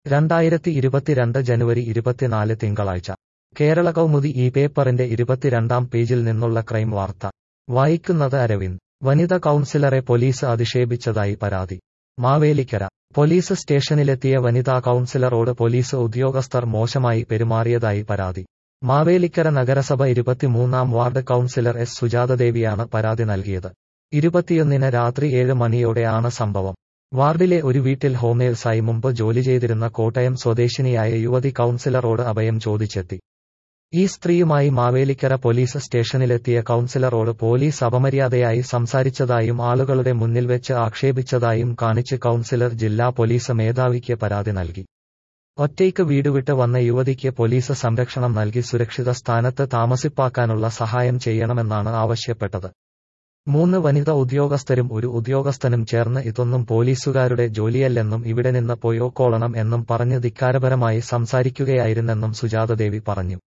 രണ്ടായിരത്തി ഇരുപത്തിരണ്ട് ജനുവരി ഇരുപത്തിനാല് തിങ്കളാഴ്ച കേരള കൗമുദി ഈ പേപ്പറിന്റെ ഇരുപത്തിരണ്ടാം പേജിൽ നിന്നുള്ള ക്രൈം വാർത്ത വായിക്കുന്നത് അരവിന്ദ് വനിത കൗൺസിലറെ പോലീസ് അധിക്ഷേപിച്ചതായി പരാതി മാവേലിക്കര പോലീസ് സ്റ്റേഷനിലെത്തിയ വനിതാ കൗൺസിലറോട് പോലീസ് ഉദ്യോഗസ്ഥർ മോശമായി പെരുമാറിയതായി പരാതി മാവേലിക്കര നഗരസഭ ഇരുപത്തിമൂന്നാം വാർഡ് കൗൺസിലർ എസ് സുജാതദേവിയാണ് പരാതി നൽകിയത് ഇരുപത്തിയൊന്നിന് രാത്രി ഏഴ് മണിയോടെയാണ് സംഭവം വാർഡിലെ ഒരു വീട്ടിൽ ഹോംനേഴ്സായി മുമ്പ് ജോലി ചെയ്തിരുന്ന കോട്ടയം സ്വദേശിനിയായ യുവതി കൗൺസിലറോട് അഭയം ചോദിച്ചെത്തി ഈ സ്ത്രീയുമായി മാവേലിക്കര പോലീസ് സ്റ്റേഷനിലെത്തിയ കൗൺസിലറോട് പോലീസ് അപമര്യാദയായി സംസാരിച്ചതായും ആളുകളുടെ മുന്നിൽ വെച്ച് ആക്ഷേപിച്ചതായും കാണിച്ച് കൗൺസിലർ ജില്ലാ പോലീസ് മേധാവിക്ക് പരാതി നൽകി ഒറ്റയ്ക്ക് വീടുവിട്ട് വന്ന യുവതിക്ക് പോലീസ് സംരക്ഷണം നൽകി സുരക്ഷിത സ്ഥാനത്ത് താമസിപ്പാക്കാനുള്ള സഹായം ചെയ്യണമെന്നാണ് ആവശ്യപ്പെട്ടത് മൂന്ന് വനിത ഉദ്യോഗസ്ഥരും ഒരു ഉദ്യോഗസ്ഥനും ചേർന്ന് ഇതൊന്നും പോലീസുകാരുടെ ജോലിയല്ലെന്നും ഇവിടെ നിന്ന് പോയോക്കോളണം എന്നും പറഞ്ഞ് ധിക്കാരപരമായി സംസാരിക്കുകയായിരുന്നെന്നും സുജാതദേവി പറഞ്ഞു